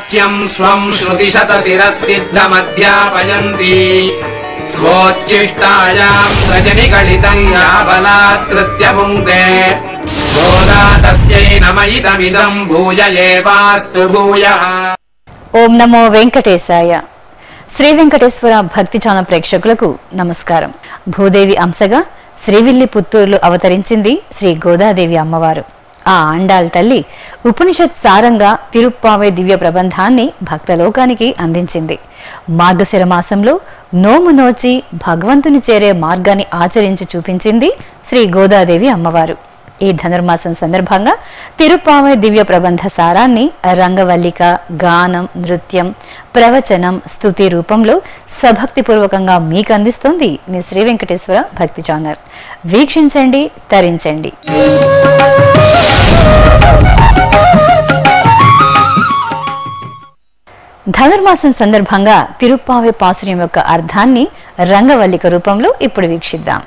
సత్యం స్వం శృతిశతశిరः సిద్ధమధ్యాపయంతి స్వోచ్ఛిష్టాయాం రజనిగళితం యా బలాత్కృత్య పుంక్తే గోదా తస్యై నమ ఇదమిదం భూయ ఏవాస్తు భూయః ఓం నమో వెంకటేశాయ శ్రీ వెంకటేశ్వర భక్తి ఛానల్ ప్రేక్షకులకు నమస్కారం భూదేవి అంశగా శ్రీవిల్లి పుత్తూరులో అవతరించింది శ్రీ గోదాదేవి అమ్మవారు ఆ ఆండాల్ తల్లి ఉపనిషత్ సారంగా తిరుప్పావే దివ్య ప్రబంధాన్ని భక్తలోకానికి అందించింది మార్గశిర మాసంలో నోము నోచి భగవంతుని చేరే మార్గాన్ని ఆచరించి చూపించింది శ్రీ గోదాదేవి అమ్మవారు ఈ ధనుర్మాసం సందర్భంగా తిరుపావై దివ్య ప్రబంధ సారాన్ని రంగవల్లిక గానం నృత్యం ప్రవచనం స్తుతి రూపంలో సభక్తిపూర్వకంగా మీకు అందిస్తుంది మీ శ్రీ వెంకటేశ్వర భక్తి ఛానల్ వీక్షించండి తరించండి ధనుర్మాసం సందర్భంగా తిరుప్పావే పాసుర్యం యొక్క అర్థాన్ని రంగవల్లిక రూపంలో ఇప్పుడు వీక్షిద్దాం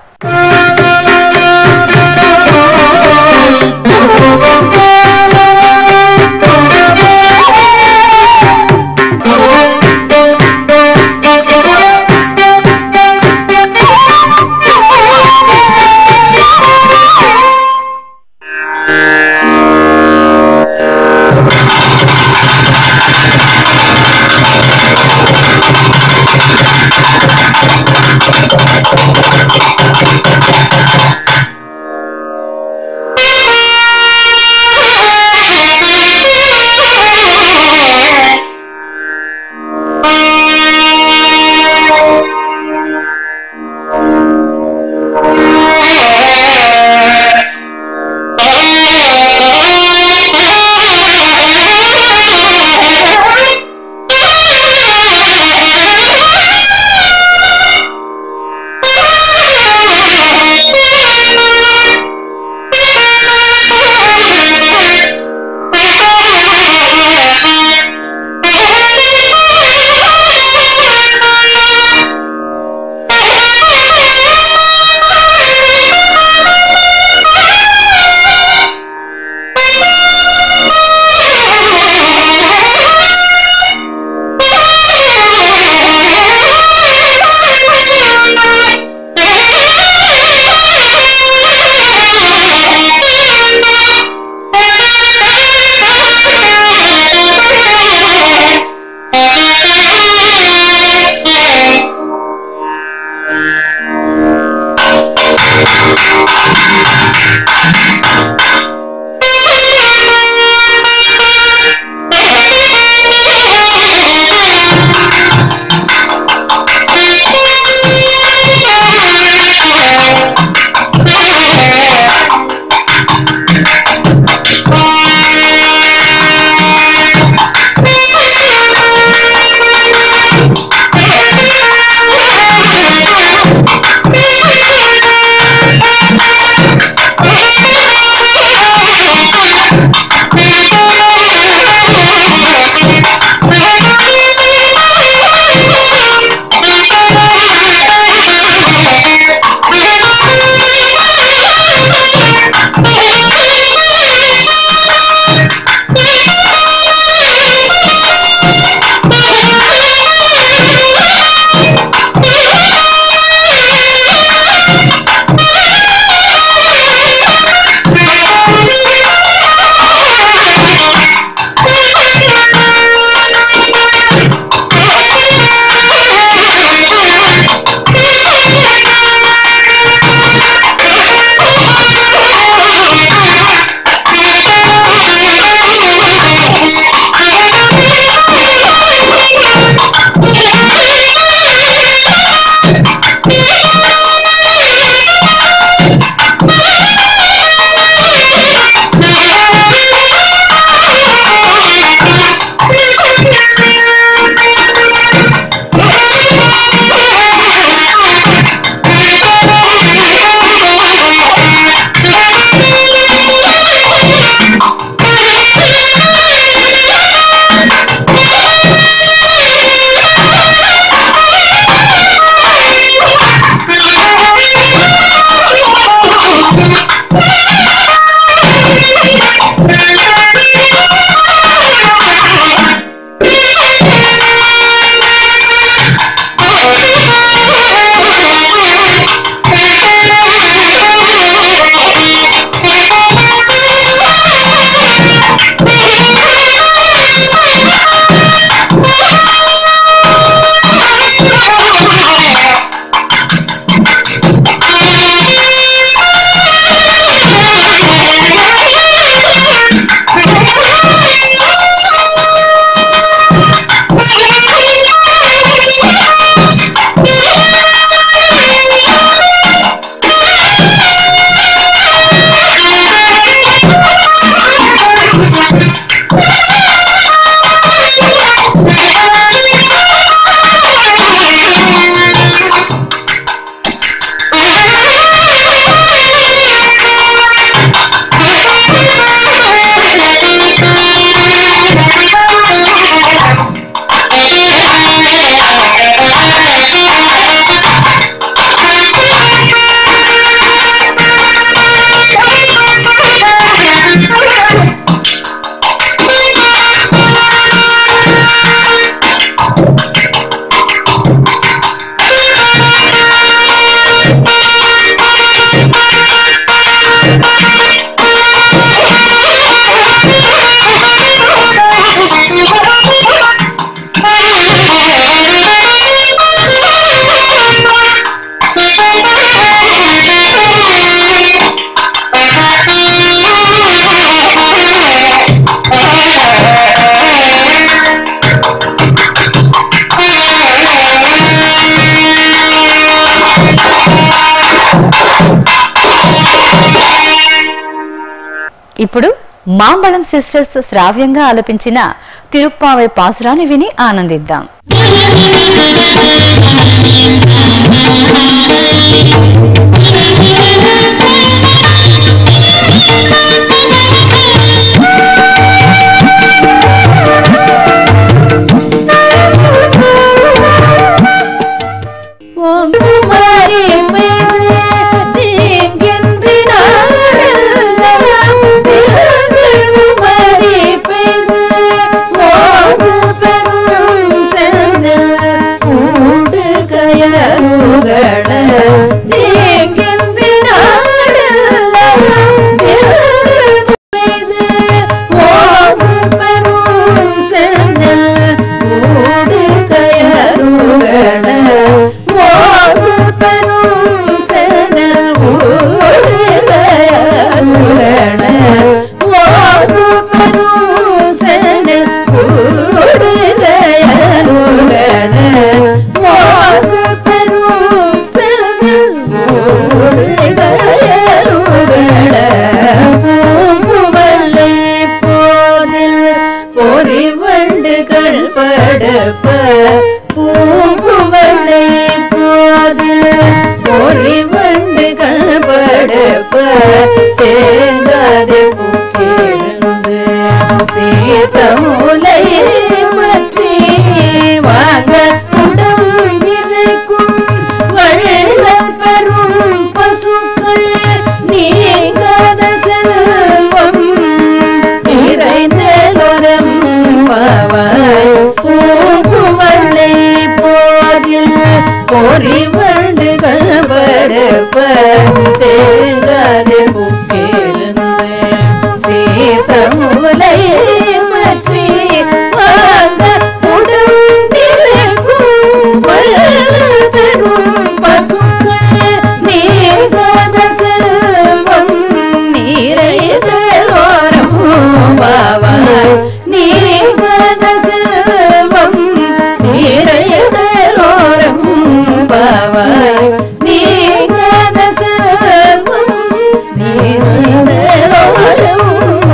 ఇప్పుడు మాంబళం సిస్టర్స్ శ్రావ్యంగా ఆలపించిన తిరుప్పావై పాసురాన్ని విని ఆనందిద్దాం ஓம்புமாரி பெய்து தீங்கின்றி நாடெல்லாம் திருமாரி பெய்து ஓடு பெரும் செந்தல் ஊடு கயறுகள தீங்கின்றி நாடெல்லாம் பெய்து ஓடு பெரும் செந்தல் ஊடு கயறுகள ஓடு பெரும் செந்தல் ஊடு கயறுகள ஓடு பெரும் செந்தல் ஊடு கயறுகள ஓடு பெரும் செந்தல் ஊடு கயறுகள பூங்குவல்லை போதில் பொறிவண்டுகள் படப்ப பூங்குவல்லை போதில் பொறிவண்டுகள் படப்ப தேங்காதே பூக்கிருந்து சீதமுலை பற்றி வாங்க உடம் இருக்கும் வள்ளல் பெரும் பசுக்கள் நீங்காத செல்வம் நிறைந்தலோரம் பவாய் பூங்குவள்ளை போதில் பொறி வண்டுகள் பரப்ப தேங்காதே புக்கிருந்து சீதமுலை பற்றி வாங்க உடம் இருக்கும் வள்ளல் பெரும் பசுக்கள் நீங்காத செல்வம் நீரைதலோரம் பாவாய் நீங்காத செல்வம் நீரைதலோரம் பாவாய் நீங்காத செல்வம் நீரைதலோரம்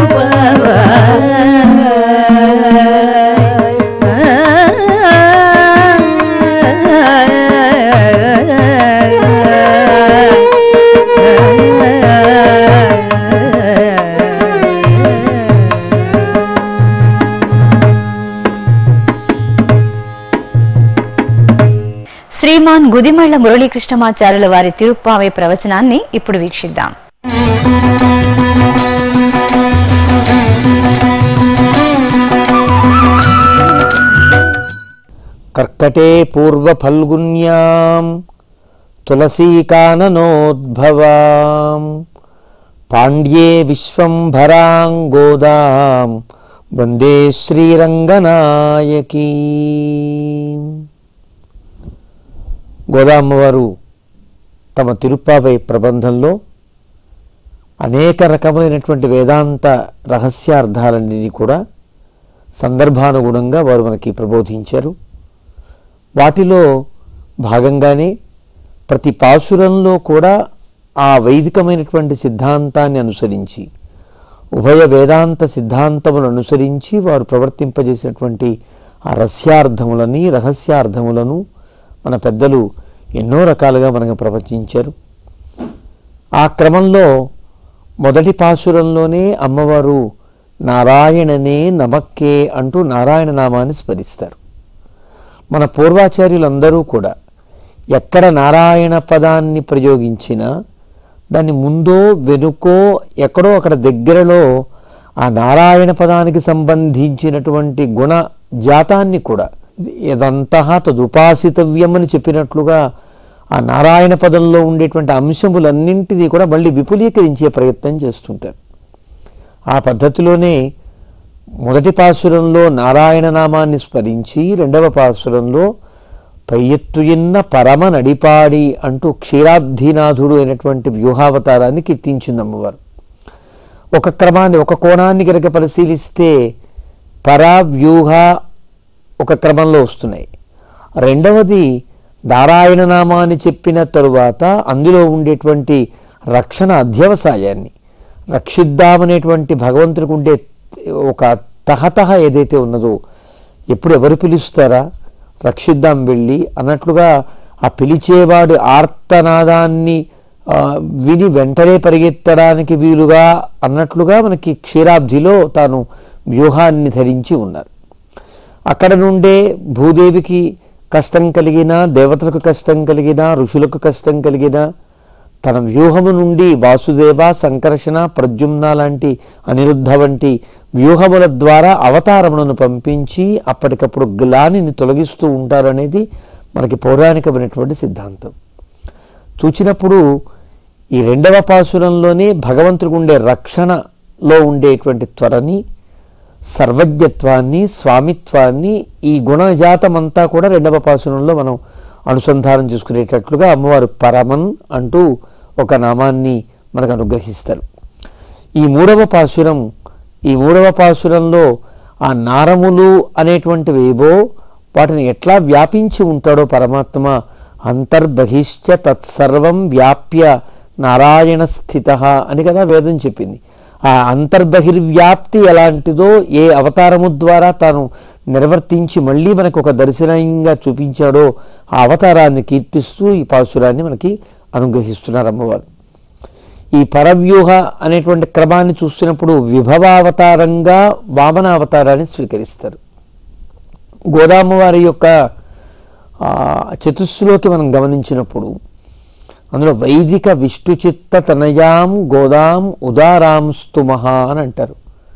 శ్రీమాన్ గుదిమళ్ల మురళీకృష్ణమాచార్యుల వారి తిరుప్పావై ప్రవచనాన్ని ఇప్పుడు వీక్షిద్దాం కర్కటే పూర్వఫల్గున్యాం తులసీకాననోద్భవాం పాండ్యే విశ్వంభరాం గోదాం వందే శ్రీరంగనాయకీ గోదామ్మవారు తమ తిరుప్పావై ప్రబంధంలో అనేక రకములైనటువంటి వేదాంత రహస్యార్థాలన్నింటినీ కూడా సందర్భానుగుణంగా వారు మనకి ప్రబోధించారు వాటిలో భాగంగానే ప్రతి పాసురంలో కూడా ఆ వైదికమైనటువంటి సిద్ధాంతాన్ని అనుసరించి ఉభయ వేదాంత సిద్ధాంతములను అనుసరించి వారు ప్రవర్తింపజేసినటువంటి ఆ రస్యార్థములని రహస్యార్థములను మన పెద్దలు ఎన్నో రకాలుగా మనకు ప్రవచించారు ఆ క్రమంలో మొదటి పాసురంలోనే అమ్మవారు నారాయణనే నమక్కే అంటూ నారాయణ నామాన్ని స్మరిస్తారు మన పూర్వాచార్యులందరూ కూడా ఎక్కడ నారాయణ పదాన్ని ప్రయోగించినా దాన్ని ముందో వెనుకో ఎక్కడో అక్కడ దగ్గరలో ఆ నారాయణ పదానికి సంబంధించినటువంటి గుణ జాతాన్ని కూడా ఇదంతహా తదుపాసితవ్యం అని చెప్పినట్లుగా ఆ నారాయణ పదంలో ఉండేటువంటి అంశములన్నింటినీ కూడా మళ్ళీ విపులీకరించే ప్రయత్నం చేస్తుంటారు ఆ పద్ధతిలోనే మొదటి పాసురంలో నారాయణ నామాన్ని స్మరించి రెండవ పాసురంలో పయ్యెత్తుయిన్న పరమ నడిపాడి అంటూ క్షీరాబ్ధినాథుడు అయినటువంటి వ్యూహావతారాన్ని కీర్తించింది అమ్మవారు ఒక క్రమాన్ని ఒక కోణాన్ని కనుక పరిశీలిస్తే పర వ్యూహ ఒక క్రమంలో వస్తున్నాయి రెండవది నారాయణ నామాన్ని చెప్పిన తరువాత అందులో ఉండేటువంటి రక్షణ అధ్యవసాయాన్ని రక్షిద్దామనేటువంటి భగవంతుడికి ఉండే ఒక తహతహ ఏదైతే ఉన్నదో ఎప్పుడు ఎవరు పిలుస్తారా రక్షిద్దాం వెళ్ళి అన్నట్లుగా ఆ పిలిచేవాడు ఆర్తనాదాన్ని ఆ, విని వెంటనే పరిగెత్తడానికి వీలుగా అన్నట్లుగా మనకి క్షీరాబ్ధిలో తాను వ్యూహాన్ని ధరించి ఉన్నారు అక్కడ నుండే భూదేవికి కష్టం కలిగినా దేవతలకు కష్టం కలిగినా ఋషులకు కష్టం కలిగినా తన వ్యూహము నుండి వాసుదేవ సంకర్షణ ప్రద్యుమ్న లాంటి అనిరుద్ధ వంటి వ్యూహముల ద్వారా అవతారములను పంపించి అప్పటికప్పుడు గ్లానిని తొలగిస్తూ ఉంటారనేది మనకి పౌరాణికమైనటువంటి సిద్ధాంతం చూచినప్పుడు ఈ రెండవ పాసురంలోనే భగవంతుడికి ఉండే రక్షణలో ఉండేటువంటి త్వరని సర్వజ్ఞత్వాన్ని స్వామిత్వాన్ని ఈ గుణజాతమంతా కూడా రెండవ పాసురంలో మనం అనుసంధానం చేసుకునేటట్లుగా అమ్మవారు పరమన్ అంటూ ఒక నామాన్ని మనకు అనుగ్రహిస్తారు ఈ మూడవ పాసురం ఈ మూడవ పాసురంలో ఆ నారములు అనేటువంటివి ఏవో వాటిని ఎట్లా వ్యాపించి ఉంటాడో పరమాత్మ అంతర్బహిష్ట తత్సర్వం వ్యాప్య నారాయణ స్థిత అని కదా వేదం చెప్పింది ఆ అంతర్బహిర్వ్యాప్తి ఎలాంటిదో ఏ అవతారము ద్వారా తాను నిర్వర్తించి మళ్ళీ మనకు ఒక దర్శనంగా చూపించాడో ఆ అవతారాన్ని కీర్తిస్తూ ఈ పాసురాన్ని మనకి అనుగ్రహిస్తున్నారు అమ్మవారు ఈ పరవ్యూహ అనేటువంటి క్రమాన్ని చూస్తున్నప్పుడు విభవావతారంగా వామనావతారాన్ని స్వీకరిస్తారు గోదామ్మవారి యొక్క ఆ, చతుస్సులోకి మనం గమనించినప్పుడు అందులో వైదిక విష్ణుచిత్త తనయాం గోదాం ఉదారాంస్తు మహా అని అంటారు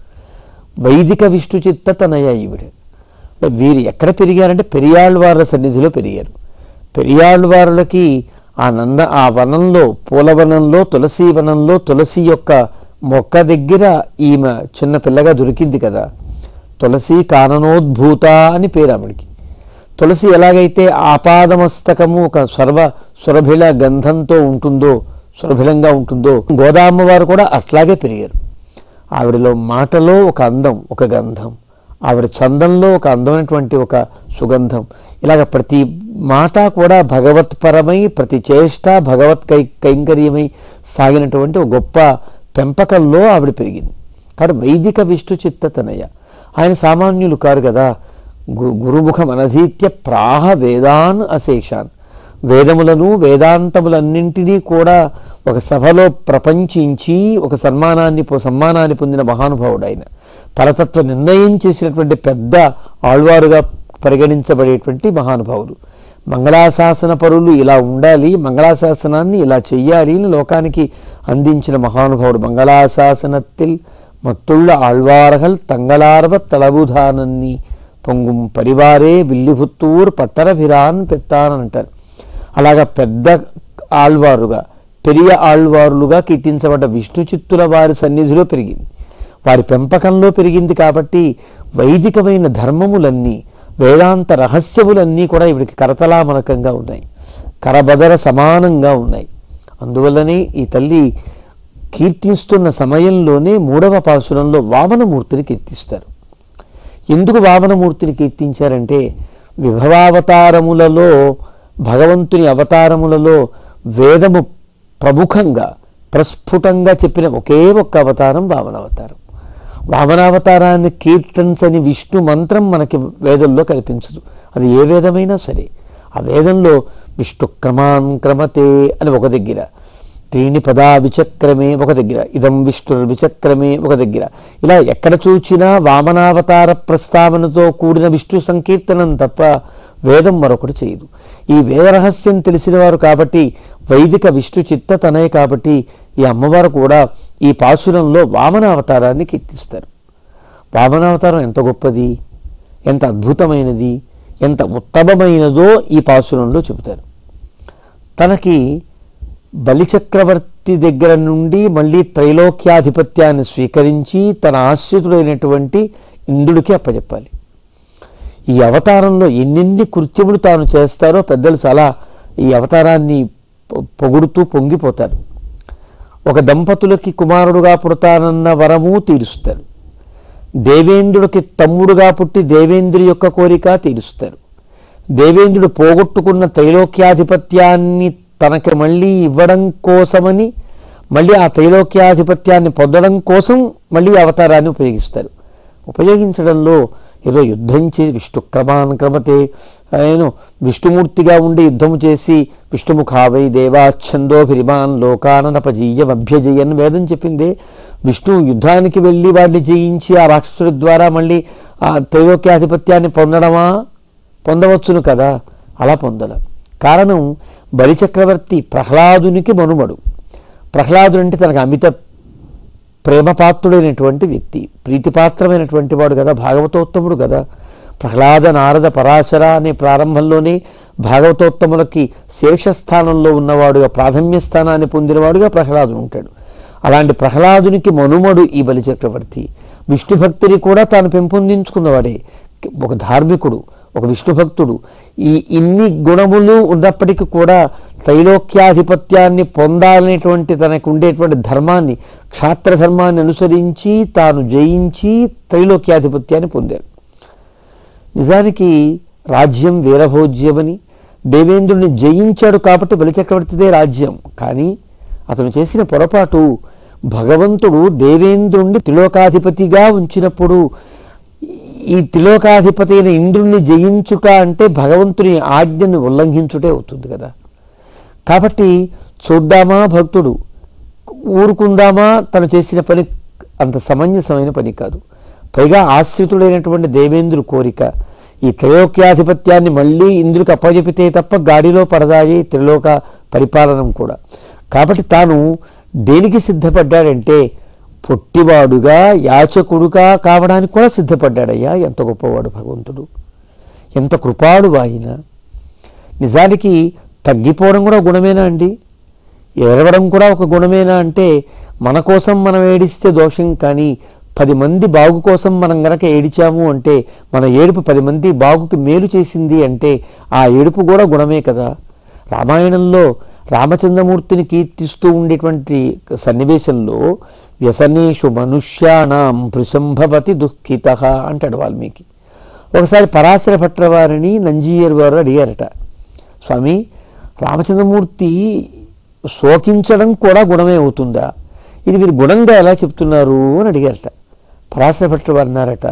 వైదిక విష్ణుచిత్త తనయ ఈవిడ అంటే వీరు ఎక్కడ పెరిగారంటే పెరియాళ్ళవార్ల సన్నిధిలో పెరిగారు పెరియాళ్ళవారులకి ఆ నంద ఆ వనంలో పూలవనంలో తులసి వనంలో తులసి యొక్క మొక్క దగ్గర ఈమె చిన్న పిల్లగా దొరికింది కదా తులసి కాననోద్భూత అని పేరు ఆవిడికి తులసి ఎలాగైతే ఆపాదమస్తకము ఒక సర్వ సురభిళ గంధంతో ఉంటుందో సురభిలంగా ఉంటుందో గోదామ్మవారు కూడా అట్లాగే పెరిగారు ఆవిడలో మాటలో ఒక అందం ఒక గంధం ఆవిడ చందంలో ఒక అందమైనటువంటి ఒక సుగంధం ఇలాగ ప్రతి మాట కూడా భగవత్పరమై ప్రతి చేష్ట భగవత్ కై కైంకర్యమై సాగినటువంటి ఒక గొప్ప పెంపకంలో ఆవిడ పెరిగింది కాబట్టి వైదిక విష్ణు చిత్త తనయ ఆయన సామాన్యులు కారు కదా గు- గురుముఖం అనధీత్య ప్రాహ వేదాన్ అశేషాన్ వేదములను వేదాంతములన్నింటినీ కూడా ఒక సభలో ప్రపంచించి ఒక సన్మానాన్ని పొ- సన్మానాన్ని పొందిన మహానుభావుడు ఆయన పరతత్వ నిర్ణయం చేసినటువంటి పెద్ద ఆళ్వారుగా పరిగణించబడేటువంటి మహానుభావులు మంగళాశాసన పరులు ఇలా ఉండాలి మంగళాశాసనాన్ని ఇలా చెయ్యాలి అని లోకానికి అందించిన మహానుభావుడు మంగళాశాసనத்தில் మత్తుళ్ళ ఆళ్వారగల్ తంగళార్వ తళబుధానన్ని పొంగుం పరివారే విల్లిపుత్తూర్ పట్టరభిరాన్ పెత్తాన్ అని అంటారు అలాగా పెద్ద ఆళ్వారుగా పెరియ ఆళ్వారులుగా కీర్తించబడ్డ విష్ణు చిత్తుల వారి సన్నిధిలో పెరిగింది వారి పెంపకంలో పెరిగింది కాబట్టి వైదికమైన ధర్మములన్నీ వేదాంత రహస్యములన్నీ కూడా ఇవిడికి కరతలామలకంగా ఉన్నాయి కరబదర సమానంగా ఉన్నాయి అందువల్లనే ఈ తల్లి కీర్తిస్తున్న సమయంలోనే మూడవ పాసురంలో వామనమూర్తిని కీర్తిస్తారు ఎందుకు వామనమూర్తిని కీర్తించారంటే విభవావతారములలో భగవంతుని అవతారములలో వేదము ప్రముఖంగా ప్రస్ఫుటంగా చెప్పిన ఒకే ఒక్క అవతారం వామనావతారం వామనావతారాన్ని కీర్తించని విష్ణు మంత్రం మనకి వేదంలో కనిపించదు అది ఏ వేదమైనా సరే ఆ వేదంలో విష్ణు క్రమాన్ క్రమతే అని ఒక దగ్గర త్రీణి పదా విచక్రమే ఒక దగ్గర ఇదం విష్ణు విచక్రమే ఒక దగ్గర ఇలా ఎక్కడ చూచినా వామనావతార ప్రస్తావనతో కూడిన విష్ణు సంకీర్తనం తప్ప వేదం మరొకటి చేయదు ఈ వేద రహస్యం తెలిసిన వారు కాబట్టి వైదిక విష్ణు చిత్త తనయ కాబట్టి ఈ అమ్మవారు కూడా ఈ పాసురంలో వామనావతారాన్ని కీర్తిస్తారు వామనావతారం ఎంత గొప్పది ఎంత అద్భుతమైనది ఎంత ఉత్తమమైనదో ఈ పాసురంలో చెబుతారు తనకి బలిచక్రవర్తి దగ్గర నుండి మళ్ళీ త్రైలోక్యాధిపత్యాన్ని స్వీకరించి తన ఆశ్రితుడైనటువంటి ఇంద్రుడికి అప్పచెప్పాలి ఈ అవతారంలో ఎన్నెన్ని కృత్యములు తాను చేస్తారో పెద్దలు చాలా ఈ అవతారాన్ని పొ- పొగుడుతూ పొంగిపోతారు ఒక దంపతులకి కుమారుడుగా పుడతానన్న వరము తీరుస్తారు దేవేంద్రుడికి తమ్ముడుగా పుట్టి దేవేంద్రుడి యొక్క కోరిక తీరుస్తారు దేవేంద్రుడు పోగొట్టుకున్న త్రైలోక్యాధిపత్యాన్ని తనకి మళ్ళీ ఇవ్వడం కోసమని మళ్ళీ ఆ త్రైలోక్యాధిపత్యాన్ని పొందడం కోసం మళ్ళీ అవతారాన్ని ఉపయోగిస్తారు ఉపయోగించడంలో ఏదో యుద్ధం చే విష్ణుక్రమాన్ క్రమతే ఆయన విష్ణుమూర్తిగా ఉండి యుద్ధము చేసి విష్ణుముఖావై దేవాఛందోభిరిమాన్ లోకాననపజీయమభ్యజయన్ వేదం చెప్పింది విష్ణు యుద్ధానికి వెళ్ళి వాడిని జయించి ఆ రాక్షసుడి ద్వారా మళ్ళీ ఆ త్రైలోక్యాధిపత్యాన్ని పొందడమా పొందవచ్చును కదా అలా పొందల కారణం బలిచక్రవర్తి ప్రహ్లాదునికి మనుమడు ప్రహ్లాదుడు అంటే తనకు అమిత ప్రేమపాత్రుడైనటువంటి వ్యక్తి ప్రీతిపాత్రమైనటువంటి వాడు కదా భాగవతోత్తముడు కదా ప్రహ్లాద నారద పరాశర అనే ప్రారంభంలోనే భాగవతోత్తములకి శేషస్థానంలో ఉన్నవాడుగా ప్రాధాన్య స్థానాన్ని పొందినవాడుగా ప్రహ్లాదుడు ఉంటాడు అలాంటి ప్రహ్లాదునికి మనుమడు ఈ బలిచక్రవర్తి విష్ణు భక్తిని కూడా తాను పెంపొందించుకున్నవాడే ఒక ధార్మికుడు ఒక విష్ణు భక్తుడు ఈ ఇన్ని గుణములు ఉన్నప్పటికీ కూడా త్రైలోక్యాధిపత్యాన్ని పొందాలనేటువంటి తనకు ఉండేటువంటి ధర్మాన్ని క్షాత్ర ధర్మాన్ని అనుసరించి తాను జయించి త్రైలోక్యాధిపత్యాన్ని పొందారు నిజానికి రాజ్యం వీరభోజ్యమని దేవేంద్రుడిని జయించాడు కాబట్టి బలిచక్రవర్తిదే రాజ్యం కానీ అతను చేసిన పొరపాటు భగవంతుడు దేవేంద్రుణ్ణి త్రిలోకాధిపతిగా ఉంచినప్పుడు ఈ త్రిలోకాధిపతి అయిన ఇంద్రుణ్ణి జయించుట అంటే భగవంతుని ఆజ్ఞను ఉల్లంఘించుటే అవుతుంది కదా కాబట్టి చూద్దామా భక్తుడు ఊరుకుందామా తను చేసిన పని అంత సమంజసమైన పని కాదు పైగా ఆశ్రితుడైనటువంటి దేవేంద్రుడు కోరిక ఈ త్రైలోక్యాధిపత్యాన్ని మళ్ళీ ఇంద్రుడికి అప్పజెపితే తప్ప గాడిలో పడదాయి త్రిలోక పరిపాలనం కూడా కాబట్టి తాను దేనికి సిద్ధపడ్డాడంటే పొట్టివాడుగా యాచకుడుగా కావడానికి కూడా సిద్ధపడ్డాడయ్యా ఎంత గొప్పవాడు భగవంతుడు ఎంత కృపాడు ఆయన నిజానికి తగ్గిపోవడం కూడా గుణమేనా అండి ఏడవడం కూడా ఒక గుణమేనా అంటే మన కోసం మనం ఏడిస్తే దోషం కానీ పది మంది బాగు కోసం మనం గనక ఏడిచాము అంటే మన ఏడుపు పది మంది బాగుకి మేలు చేసింది అంటే ఆ ఏడుపు కూడా గుణమే కదా రామాయణంలో రామచంద్రమూర్తిని కీర్తిస్తూ ఉండేటువంటి సన్నివేశంలో వ్యసనేషు మనుష్యానాం భృశంభవతి దుఃఖిత అంటాడు వాల్మీకి ఒకసారి పరాశర భట్రవారిని నంజీయర్ వారు అడిగారట స్వామి రామచంద్రమూర్తి శోకించడం కూడా గుణమే అవుతుందా ఇది మీరు గుణంగా ఎలా చెప్తున్నారు అని అడిగారట పరాశర భట్రవారు అన్నారట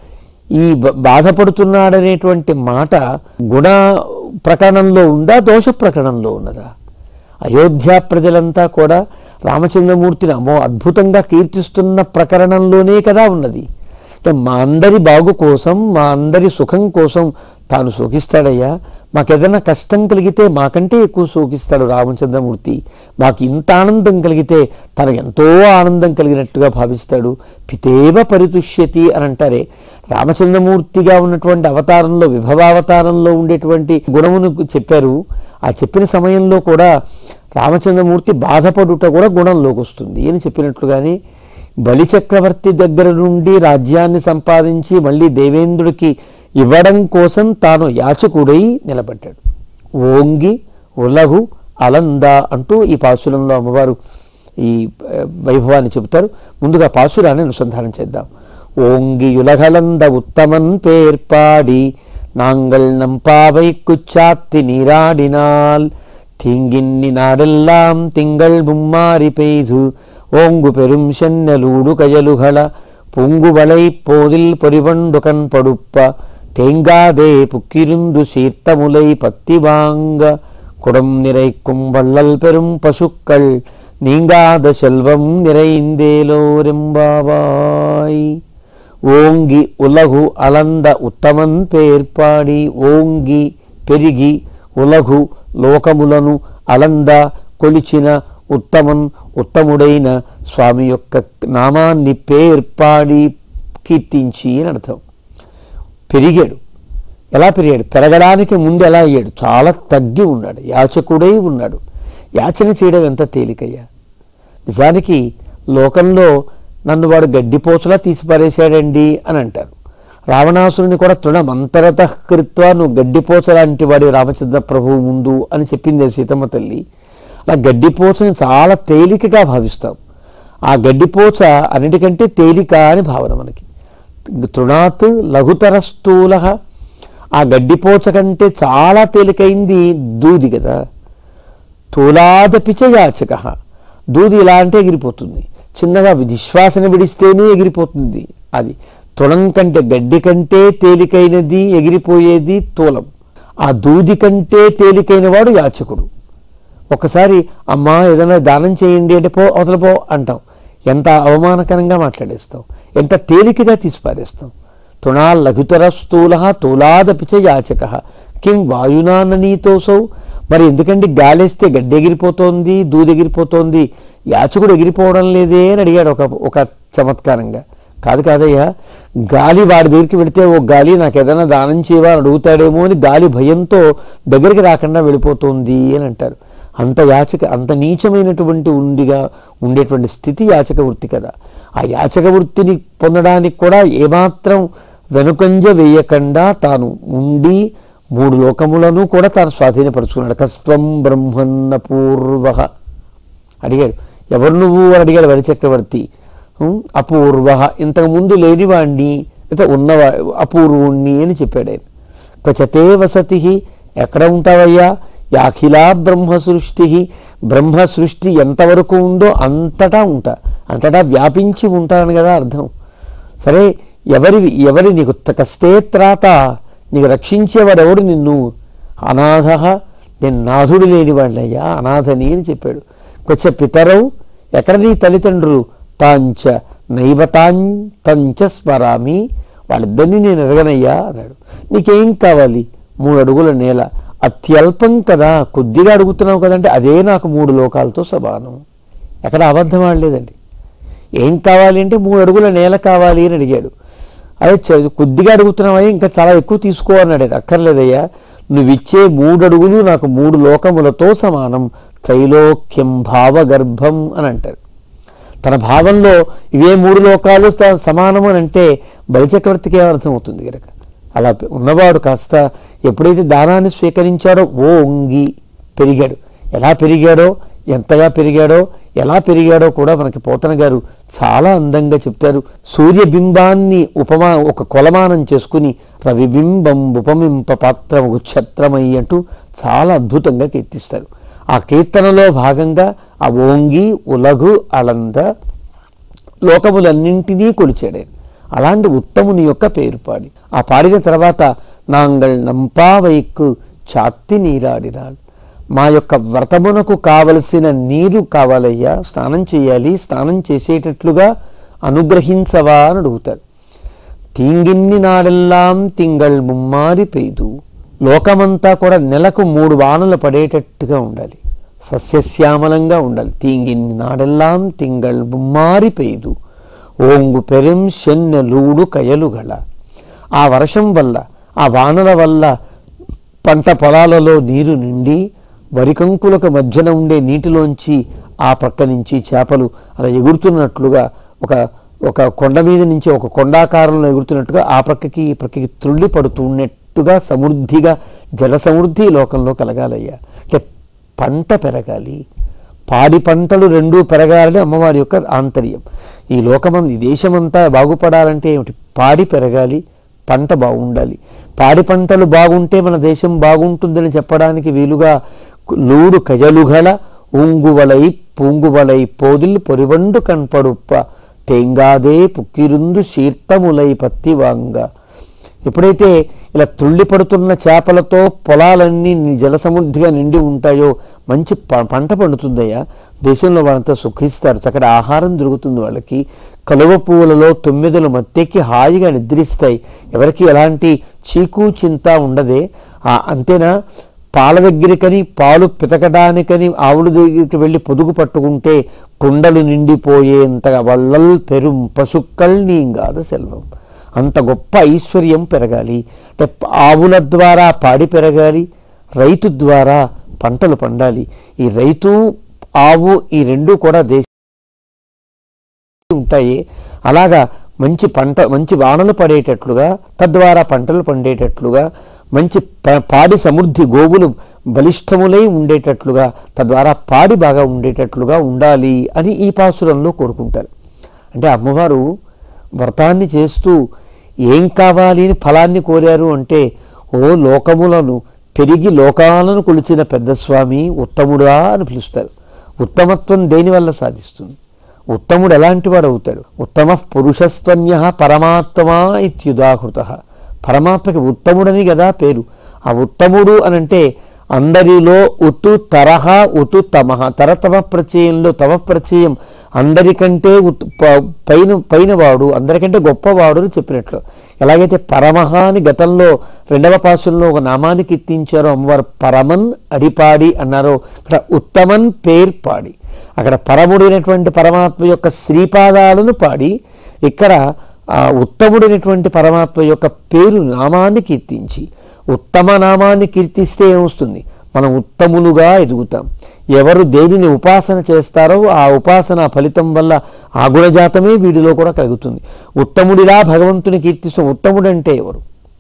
ఈ బ- బాధపడుతున్నాడనేటువంటి మాట గుణ ప్రకరణంలో ఉందా దోష ప్రకరణంలో ఉన్నదా అయోధ్య ప్రజలంతా కూడా రామచంద్రమూర్తిని అమో అద్భుతంగా కీర్తిస్తున్న ప్రకరణంలోనే కదా ఉన్నది అంటే మా అందరి బాగు కోసం మా అందరి సుఖం కోసం తాను శోకిస్తాడయ్యా మాకేదైనా కష్టం కలిగితే మాకంటే ఎక్కువ శోకిస్తాడు రామచంద్రమూర్తి మాకు ఇంత ఆనందం కలిగితే తనకు ఎంతో ఆనందం కలిగినట్టుగా భావిస్తాడు పితేవ పరితుష్యతి అని అంటారే రామచంద్రమూర్తిగా ఉన్నటువంటి అవతారంలో విభవావతారంలో ఉండేటువంటి గుణమును చెప్పారు ఆ చెప్పిన సమయంలో కూడా రామచంద్రమూర్తి బాధపడుట కూడా గుణంలోకి వస్తుంది అని చెప్పినట్లుగానే బలిచక్రవర్తి దగ్గర నుండి రాజ్యాన్ని సంపాదించి మళ్ళీ దేవేంద్రుడికి ఇవ్వడం కోసం తాను యాచకుడై నిలబడ్డాడు ఓంగి ఉలగు అలంద అంటూ ఈ పాసురంలో అమ్మవారు ఈ ఆ, వైభవాన్ని చెబుతారు ముందుగా పాసురాన్ని అనుసంధానం చేద్దాం ఓంగి యులగలంద ఉత్తమన్ పేర్పాడి நாங்கள் நம் பாவைக்கு சாத்தி நீராடினால் தீங்கின்னி நாடெல்லாம் திங்கள் மும்மாறி பெய்து ஓங்கு பெரும் சென்னலூடு கயலுகள பொங்குவளை போதில் பொறிவண்டு கண் படுப்ப தேங்காதே புக்கிருந்து சீர்த்த முலை பத்தி வாங்க குடம் நிறைக்கும் வள்ளல் பெரும் பசுக்கள் நீங்காத செல்வம் நிறைந்தேலோரெம்பாவாய் ఓంగి ఉలగు అలంద ఉత్తమన్ పేర్పాడి ఓంగి పెరిగి ఉలగు లోకములను అలంద కొలిచిన ఉత్తమన్ ఉత్తముడైన స్వామి యొక్క నామాన్ని పేర్పాడి కీర్తించి అని అర్థం పెరిగాడు ఎలా పెరిగాడు పెరగడానికి ముందు ఎలా అయ్యాడు చాలా తగ్గి ఉన్నాడు యాచకుడై ఉన్నాడు యాచన చేయడం ఎంత తేలికయ్యా నిజానికి లోకంలో నన్ను వాడు గడ్డిపోచలా తీసి పారేశాడండి అని అంటారు రావణాసురుని కూడా తృణమంతరత కృత్వా నువ్వు గడ్డిపోచ లాంటి వాడి రామచంద్ర ప్రభువు ముందు అని చెప్పింది సీతమ్మ తల్లి అలా గడ్డిపోచని చాలా తేలికగా భావిస్తాం ఆ గడ్డిపోచ అన్నిటికంటే తేలిక అని భావన మనకి తృణాత్ లఘుతర స్థూల ఆ గడ్డిపోచ కంటే చాలా తేలికైంది దూది కదా స్థూలాదపిచ యాచక దూది ఇలా అంటే ఎగిరిపోతుంది చిన్నగా నిశ్వాసన విడిస్తేనే ఎగిరిపోతుంది అది తులం కంటే గడ్డి కంటే తేలికైనది ఎగిరిపోయేది తూలం ఆ దూది కంటే తేలికైన వాడు యాచకుడు ఒకసారి అమ్మా ఏదైనా దానం చేయండి అంటే పో అవతల పో అంటాం ఎంత అవమానకరంగా మాట్లాడేస్తాం ఎంత తేలికగా తీసి పారేస్తాం తుణా లఘుతర స్థూల తూలాదపిచ యాచక కిం వాయునాననీతోసౌ మరి ఎందుకండి గాలేస్తే గడ్డి ఎగిరిపోతోంది దూది ఎగిరిపోతోంది యాచకుడు ఎగిరిపోవడం లేదే అని అడిగాడు ఒక ఒక చమత్కారంగా కాదు కాదయ్యా గాలి వాడి దగ్గరికి వెళితే ఓ గాలి నాకు ఏదైనా దానం చేయవా అని అడుగుతాడేమో అని గాలి భయంతో దగ్గరికి రాకుండా వెళ్ళిపోతుంది అని అంటారు అంత యాచక అంత నీచమైనటువంటి ఉండిగా ఉండేటువంటి స్థితి యాచక వృత్తి కదా ఆ యాచక వృత్తిని పొందడానికి కూడా ఏమాత్రం వెనుకంజ వేయకుండా తాను ఉండి మూడు లోకములను కూడా తాను స్వాధీనపరుచుకున్నాడు కస్త్వం బ్రహ్మన్న పూర్వ అడిగాడు ఎవరు నువ్వు అని అడిగాడు వరిచక్రవర్తి ఉం, అపూర్వ ఇంతకుముందు లేనివాణ్ణి అయితే ఉన్నవా అపూర్వుణ్ణి అని చెప్పాడు ఆయన క్వచతే వసతి ఎక్కడ ఉంటావయ్యా యాఖిలా బ్రహ్మ సృష్టి బ్రహ్మ సృష్టి ఎంతవరకు ఉందో అంతటా ఉంటా అంతటా వ్యాపించి ఉంటానని కదా అర్థం సరే ఎవరి ఎవరి నీకు కస్తే త్రాత నీకు రక్షించేవాడెవడు నిన్ను అనాథ నేను నాథుడు లేని వాళ్ళయ్యా అనాథని అని చెప్పాడు కొచ్చ పితరవు ఎక్కడ నీ తల్లిదండ్రులు తాంచ నైవతాంతంచ స్మరామి వాళ్ళిద్దరినీ నేను ఎరగనయ్యా అన్నాడు నీకేం కావాలి మూడు అడుగుల నేల అత్యల్పం కదా కొద్దిగా అడుగుతున్నావు కదంటే అదే నాకు మూడు లోకాలతో సమానం ఎక్కడ అబద్ధం ఆడలేదండి ఏం కావాలి అంటే మూడు అడుగుల నేల కావాలి అని అడిగాడు అదే చ- కొద్దిగా అడుగుతున్నావా ఇంకా చాలా ఎక్కువ తీసుకో అన్నాడు ఆయన. అక్కర్లేదయ్యా నువ్వు ఇచ్చే మూడు అడుగులు నాకు మూడు లోకములతో సమానం త్రైలోక్యం భావగర్భం అని అంటారు తన భావంలో ఇవే మూడు లోకాలు స- సమానం అని అంటే బలిచక్రవర్తికి ఏమర్థం అవుతుంది కనుక అలా పె- ఉన్నవాడు కాస్త ఎప్పుడైతే దానాన్ని స్వీకరించాడో ఓ ఒంగి పెరిగాడు ఎలా పెరిగాడో ఎంతగా పెరిగాడో ఎలా పెరిగాడో కూడా మనకి పోతన గారు చాలా అందంగా చెప్తారు సూర్యబింబాన్ని ఉపమా ఒక కొలమానం చేసుకుని రవిబింబం ఉపమింప పాత్రము ఛత్రమై అంటూ చాలా అద్భుతంగా కీర్తిస్తారు ఆ కీర్తనలో భాగంగా ఆ ఓంగి ఉలగు అలంద లోకములన్నింటినీ కొలిచాడు ఆయన. అలాంటి ఉత్తముని యొక్క పేరు పాడి ఆ పాడిన తర్వాత నాంగల్ నంపావైక్కు చాత్తి నీరాడినాడు మా యొక్క వ్రతమునకు కావలసిన నీరు కావాలయ్యా స్నానం చేయాలి స్నానం చేసేటట్లుగా అనుగ్రహించవా అని అడుగుతారు తీంగిన్ని నాడెల్లాం తింగళ్ ముమ్మారి పెయ్దు లోకమంతా కూడా నెలకు మూడు వానలు పడేటట్టుగా ఉండాలి సస్యశ్యామలంగా ఉండాలి తీంగిన్ని నాడెల్లాం తింగళ్ ముమ్మారి పెయ్దు ఓంగు పెరిం శెన్నెలూడు కయలుగల ఆ వర్షం వల్ల ఆ వానల వల్ల పంట పొలాలలో నీరు నిండి వరికంకులకు మధ్యన ఉండే నీటిలోంచి ఆ ప్రక్క నుంచి చేపలు అలా ఎగురుతున్నట్లుగా ఒక ఒక కొండ మీద నుంచి ఒక కొండాకారంలో ఎగురుతున్నట్టుగా ఆ ప్రక్కకి ఈ ప్రక్కకి త్రుళ్ళి పడుతున్నట్టుగా సమృద్ధిగా జల సమృద్ధి ఈ లోకంలో కలగాలయ్యా అంటే పంట పెరగాలి పాడి పంటలు రెండూ పెరగాలని అమ్మవారి యొక్క ఆంతర్యం ఈ లోకమం ఈ దేశమంతా బాగుపడాలంటే ఏమిటి పాడి పెరగాలి పంట బాగుండాలి పాడి పంటలు బాగుంటే మన దేశం బాగుంటుందని చెప్పడానికి వీలుగా లూడు కజలుగల ఊంగువలై పూంగువలై పోదిల్ పొరివండు కన్పడుప్ప తేంగాదే పుక్కిరుందు శీర్తములై పత్తివాంగ ఎప్పుడైతే ఇలా తుళ్ళి పడుతున్న చేపలతో పొలాలన్నీ ని- జలసమృద్ధిగా నిండి ఉంటాయో మంచి ప- పంట పండుతుందయ్యా దేశంలో వాళ్ళంతా సుఖిస్తారు చక్కటి ఆహారం దొరుకుతుంది వాళ్ళకి కలువ పువ్వులలో తొమ్మిదలు మత్తెక్కి హాయిగా నిద్రిస్తాయి ఎవరికి ఎలాంటి చీకు చింత ఉండదే ఆ అంతేనా పాల దగ్గరికని పాలు పితకడానికని ఆవుల దగ్గరికి వెళ్ళి పొదుగు పట్టుకుంటే కుండలు నిండిపోయేంతగా వల్లల్ పెరుం పశుక్కల్ నీంగాద సెల్వం అంత గొప్ప ఐశ్వర్యం పెరగాలి అంటే ఆవుల ద్వారా పాడి పెరగాలి రైతు ద్వారా పంటలు పండాలి ఈ రైతు ఆవు ఈ రెండు కూడా దేశ ఉంటాయి అలాగా మంచి పంట మంచి వానలు పడేటట్లుగా తద్వారా పంటలు పండేటట్లుగా మంచి ప- పాడి సమృద్ధి గోవులు బలిష్టములై ఉండేటట్లుగా తద్వారా పాడి బాగా ఉండేటట్లుగా ఉండాలి అని ఈ పాసురంలో కోరుకుంటారు అంటే అమ్మవారు వ్రతాన్ని చేస్తూ ఏం కావాలి అని ఫలాన్ని కోరారు అంటే ఓ లోకములను పెరిగి లోకాలను కొలిచిన పెద్ద స్వామి ఉత్తముడా అని పిలుస్తారు ఉత్తమత్వం దేనివల్ల సాధిస్తుంది ఉత్తముడు ఎలాంటి వాడు అవుతాడు ఉత్తమ పురుషస్త్వన్య పరమాత్మా ఇత్యుదాహృత పరమాత్మకి ఉత్తముడని కదా పేరు ఆ ఉత్తముడు అనంటే అందరిలో ఉతు తరహ ఉతు తమహ తరతమ ప్రచయంలో తమ ప్రచయం అందరికంటే ఉత్- ప- పైన పైనవాడు అందరికంటే గొప్పవాడు అని చెప్పినట్లు ఎలాగైతే పరమహ అని గతంలో రెండవ పాసుల్లో ఒక నామానికి ఎత్తించారో అమ్మవారు పరమన్ అడిపాడి అన్నారో ఇక్కడ ఉత్తమన్ పేర్పాడి అక్కడ పరముడైనటువంటి పరమాత్మ యొక్క శ్రీపాదాలను పాడి ఇక్కడ ఆ ఉత్తముడైనటువంటి పరమాత్మ యొక్క పేరు నామాన్ని కీర్తించి ఉత్తమ నామాన్ని కీర్తిస్తే ఏమొస్తుంది మనం ఉత్తములుగా ఎదుగుతాం ఎవరు దేనిని ఉపాసన చేస్తారో ఆ ఉపాసన ఫలితం వల్ల ఆ గుణజాతమే వీడిలో కూడా కలుగుతుంది ఉత్తముడిలా భగవంతుని కీర్తిస్తూ ఉత్తముడంటే ఎవరు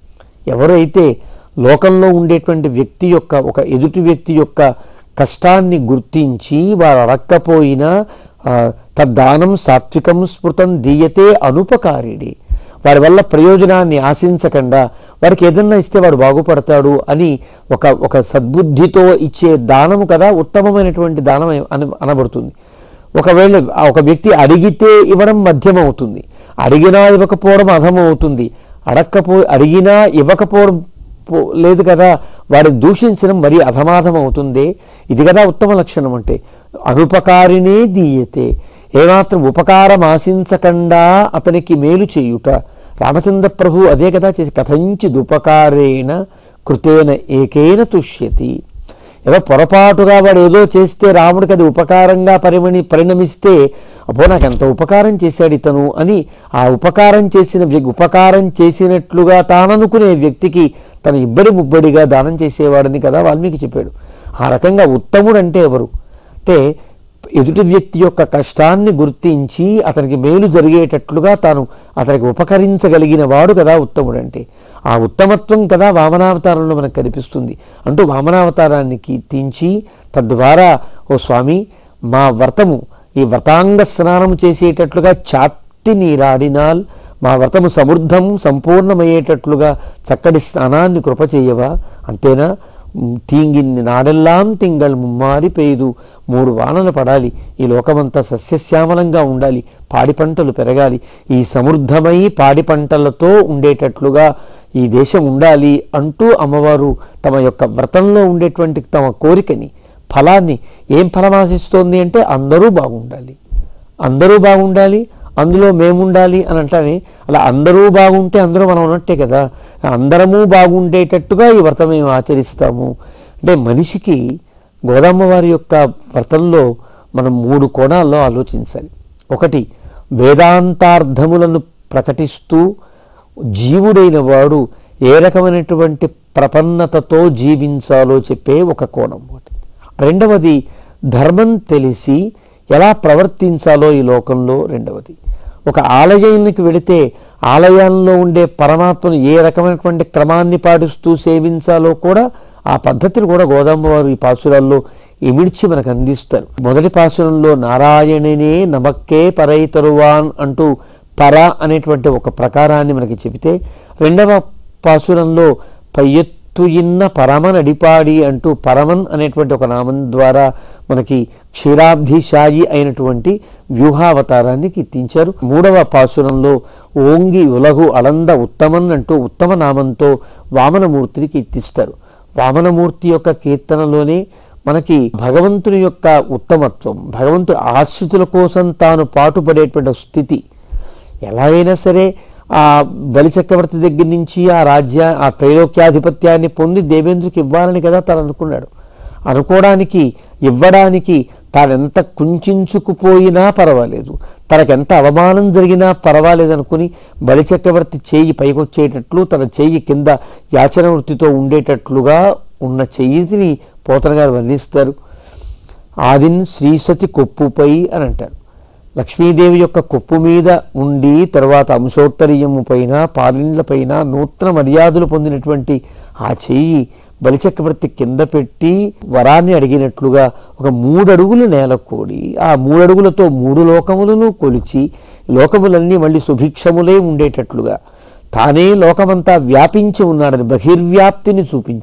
ఎవరైతే లోకంలో ఉండేటువంటి వ్యక్తి యొక్క ఒక ఎదుటి వ్యక్తి యొక్క కష్టాన్ని గుర్తించి వారు అడక్కపోయినా ఆ, తద్దానం సాత్వికం స్మృతం దీయతే అనుపకారిడి వారి వల్ల ప్రయోజనాన్ని ఆశించకుండా వారికి ఏదన్నా ఇస్తే వాడు బాగుపడతాడు అని ఒక ఒక సద్బుద్ధితో ఇచ్చే దానము కదా ఉత్తమమైనటువంటి దానం అని అనబడుతుంది ఒకవేళ ఆ ఒక వ్యక్తి అడిగితే ఇవ్వడం మధ్యం అవుతుంది అడిగినా ఇవ్వకపోవడం అధమం అవుతుంది అడక్కపో అడిగినా ఇవ్వకపోవడం పో- లేదు కదా వాడిని దూషించడం మరీ అధమాధం అవుతుంది ఇది కదా ఉత్తమ లక్షణం అంటే అనుపకారినే దీయతే ఏమాత్రం ఉపకారం ఆశించకుండా అతనికి మేలు చేయుట రామచంద్ర ప్రభు అదే కదా చేసి కథంచిదుపకారేణ కృతేన ఏకేన తుష్యతి ఏదో పొరపాటుగా వాడు ఏదో చేస్తే రాముడికి అది ఉపకారంగా పరిమణి పరిణమిస్తే అబ్బో నాకు ఎంత ఉపకారం చేశాడు ఇతను అని ఆ ఉపకారం చేసిన వ్యక్తి ఉపకారం చేసినట్లుగా తాననుకునే వ్యక్తికి తన ఇబ్బడి ముబ్బడిగా దానం చేసేవాడని కదా వాల్మీకి చెప్పాడు ఆ రకంగా ఉత్తముడు అంటే ఎవరు అంటే ఎదుటి వ్యక్తి యొక్క కష్టాన్ని గుర్తించి అతనికి మేలు జరిగేటట్లుగా తాను అతనికి ఉపకరించగలిగిన వాడు కదా ఉత్తముడు అంటే ఆ ఉత్తమత్వం కదా వామనావతారంలో మనకు కనిపిస్తుంది అంటూ వామనావతారాన్ని కీర్తించి తద్వారా ఓ స్వామి మా వ్రతము ఈ వ్రతాంగ స్నానం చేసేటట్లుగా చాత్తి నీరాడినాల్ మా వ్రతము సమృద్ధం సంపూర్ణమయ్యేటట్లుగా చక్కటి స్నానాన్ని కృప చేయవా అంతేనా తీంగిన్ని నాడెల్లాం తింగళ్ ముమ్మారి పెయ్యదు మూడు వానలు పడాలి ఈ లోకమంతా సస్యశ్యామలంగా ఉండాలి పాడి పంటలు పెరగాలి ఈ సమృద్ధమై పాడి పంటలతో ఉండేటట్లుగా ఈ దేశం ఉండాలి అంటూ అమ్మవారు తమ యొక్క వ్రతంలో ఉండేటువంటి తమ కోరికని ఫలాన్ని ఏం ఫలం ఆశిస్తోంది అంటే అందరూ బాగుండాలి అందరూ బాగుండాలి అందులో మేముండాలి అని అంటానే అలా అందరూ బాగుంటే అందరూ మనం ఉన్నట్టే కదా అందరము బాగుండేటట్టుగా ఈ వ్రతం మేము ఆచరిస్తాము అంటే మనిషికి గోదమ్మ వారి యొక్క వ్రతంలో మనం మూడు కోణాల్లో ఆలోచించాలి ఒకటి వేదాంతార్థములను ప్రకటిస్తూ జీవుడైన వాడు ఏ రకమైనటువంటి ప్రపన్నతతో జీవించాలో చెప్పే ఒక కోణం ఒకటి రెండవది ధర్మం తెలిసి ఎలా ప్రవర్తించాలో ఈ లోకంలో రెండవది ఒక ఆలయానికి వెళితే ఆలయాల్లో ఉండే పరమాత్మను ఏ రకమైనటువంటి క్రమాన్ని పాటిస్తూ సేవించాలో కూడా ఆ పద్ధతిని కూడా గోదాంబ వారు ఈ పాసురాల్లో ఇమిడ్చి మనకు అందిస్తారు మొదటి పాసురంలో నారాయణనే నమక్కే పరైతరువాన్ అంటూ పర అనేటువంటి ఒక ప్రకారాన్ని మనకి చెబితే రెండవ పాసురంలో పయ్యత్తు ఇన్న పరమన్ అడిపాడి అంటూ పరమన్ అనేటువంటి ఒక నామం ద్వారా మనకి క్షీరాబ్ధిశాయి అయినటువంటి వ్యూహావతారాన్ని కీర్తించారు మూడవ పాసురంలో ఓంగి ఉలగు అలంద ఉత్తమన్ అంటూ ఉత్తమ నామంతో వామనమూర్తిని కీర్తిస్తారు వామనమూర్తి యొక్క కీర్తనలోనే మనకి భగవంతుని యొక్క ఉత్తమత్వం భగవంతుడి ఆశ్రితుల కోసం తాను పాటుపడేటువంటి స్థితి ఎలా అయినా సరే ఆ బలిచక్రవర్తి దగ్గర నుంచి ఆ రాజ్య ఆ త్రైలోక్యాధిపత్యాన్ని పొంది దేవేంద్రుకి ఇవ్వాలని కదా తను అనుకున్నాడు అనుకోవడానికి ఇవ్వడానికి తానెంత కుంచుకుపోయినా పర్వాలేదు తనకెంత అవమానం జరిగినా పర్వాలేదు అనుకుని బలిచక్రవర్తి చేయి పైకొచ్చేటట్లు తన చెయ్యి కింద యాచన వృత్తితో ఉండేటట్లుగా ఉన్న చెయ్యిని పోతన గారు వర్ణిస్తారు ఆదిన్ శ్రీసతి కొప్పుపై అని అంటారు లక్ష్మీదేవి యొక్క కొప్పు మీద ఉండి తర్వాత అంశోత్తరీయము పైన పాలిండ్ల పైన నూతన మర్యాదలు పొందినటువంటి ఆ చెయ్యి బలిచక్రవర్తి కింద పెట్టి వరాన్ని అడిగినట్లుగా ఒక మూడడుగులు నేల కోడి ఆ మూడడుగులతో మూడు లోకములను కొలిచి లోకములన్నీ మళ్ళీ సుభిక్షములే ఉండేటట్లుగా తానే లోకమంతా వ్యాపించి ఉన్నాడని బహిర్వ్యాప్తిని చూపించి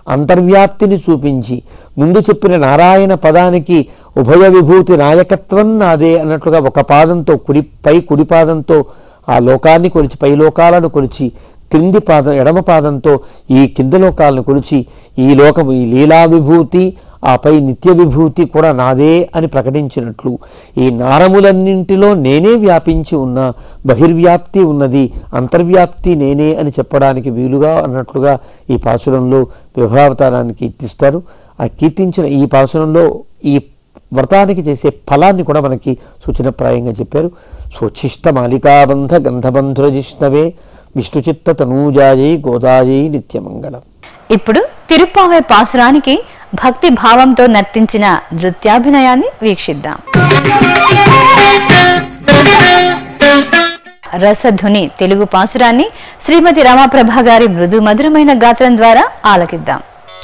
అంతర్వ్యాప్తిని చూపించి ముందు చెప్పిన నారాయణ పదానికి ఉభయ విభూతి నాయకత్వం నాదే అన్నట్లుగా ఒక పాదంతో కుడి పై కుడి పాదంతో ఆ లోకాన్ని కొలిచి పై లోకాలను కొలిచి క్రింది పాదం ఎడమ పాదంతో ఈ కింద లోకాలను కొలిచి ఈ లోకము ఈ లీలా విభూతి ఆపై నిత్య విభూతి కూడా నాదే అని ప్రకటించినట్లు ఈ నారములన్నింటిలో నేనే వ్యాపించి ఉన్న బహిర్వ్యాప్తి ఉన్నది అంతర్వ్యాప్తి నేనే అని చెప్పడానికి వీలుగా అన్నట్లుగా ఈ పాసురంలో విభావతారాన్ని కీర్తిస్తారు ఆ కీర్తించిన ఈ పాసురంలో ఈ వ్రతానికి చేసే ఫలాన్ని కూడా మనకి సూచనప్రాయంగా చెప్పారు స్వచ్ఛిష్ట మాలికాబంధ గంధబంధురజిష్ణవే విష్ణుచిత్త తనూజాయై గోదాయై నిత్యమంగళం ఇప్పుడు తిరుప్పావై పాసురానికి భక్తి భావంతో నర్తించిన నృత్యాభినయాన్ని వీక్షిద్దాం రసధుని తెలుగు పాసురాన్ని శ్రీమతి రమాప్రభ గారి మృదు మధురమైన గాత్రం ద్వారా ఆలకిద్దాం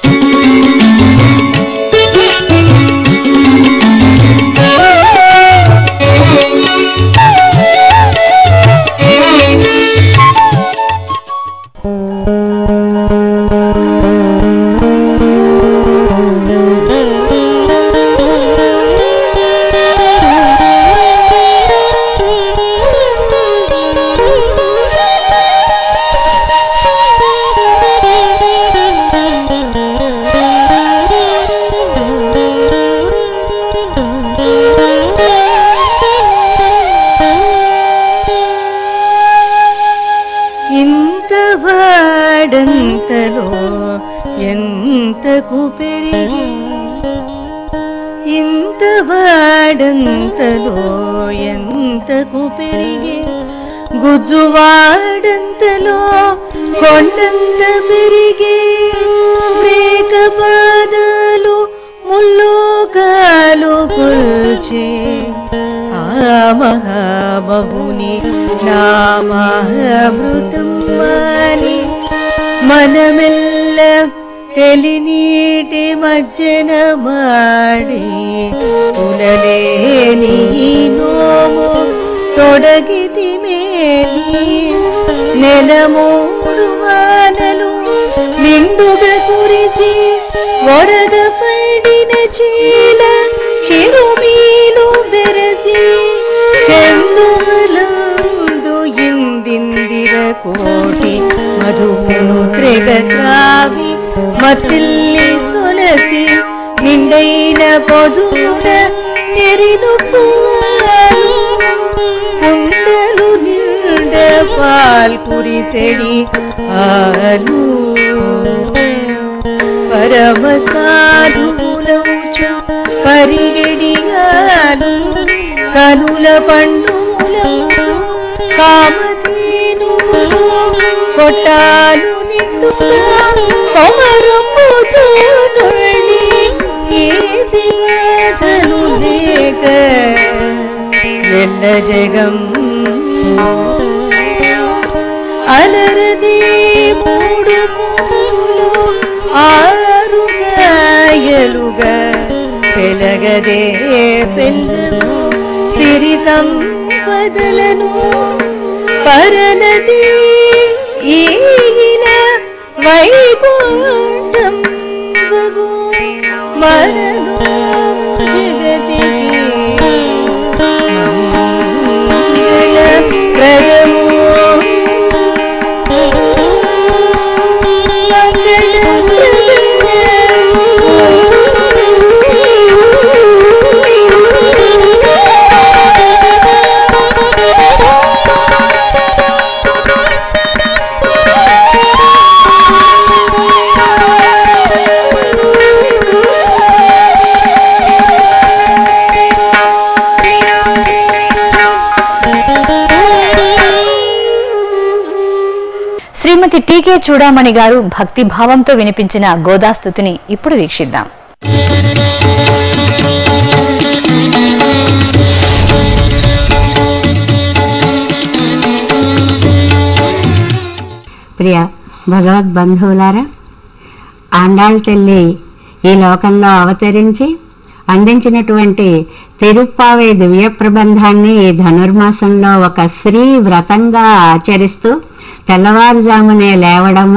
ఇంత వాడంతలో ఎంతకు పెరిగి ఇంత వాడంతలో ఎంతకు పెరిగి గుజ్జువాడంతలో కొండంత పెరిగి మేకపాదాలు ముల్లోకాలు కొల్చే ఆ మహామహుని నామామృతం మాని మనమెల్ల తెలినీటి మజ్జన మాడి తులలేని ఈ నోము తొడగితి మేని నెల మూడు వానలు నిండుగా కురిసి వరద పడిన చీల చిరుమీలు బెరసి చందువలందు ఇందిందిర కోటి మధుమును త్రెగ త్రావి మతిల్లి సొలసి నిండైన పొదుమున నెరిను పాలు కుండలు నిండ పాల్ కురిసెడి ఆలు పరమ సాధువులౌచు పరిగెడిగాలు కనుల పండుములౌచు కామధేనుములు కొట్టాలు నిండుగా కొమరపుచు నుండి ఏది బాధలు లేక ఎల్ల జగం అలరది మూడు పూలు ఆరు గాయలుగా చెలగదే పెళ్ళము సిరి సంపదలను పరలది ఈగిన వైకుంఠం వగు మరను జగతికి మంగళ ప్రదము మంగళ శ్రీమతి టీకే చూడామణి గారు భక్తి భావంతో వినిపించిన గోదాస్తుతిని ఇప్పుడు వీక్షిద్దాం ప్రియ భగవద్ బంధువులారా ఆండాళ్ తల్లి ఈ లోకంలో అవతరించి అందించినటువంటి తిరుప్పావే దివ్య ప్రబంధాన్ని ఈ ధనుర్మాసంలో ఒక శ్రీ వ్రతంగా ఆచరిస్తూ తెల్లవారుజామునే లేవడము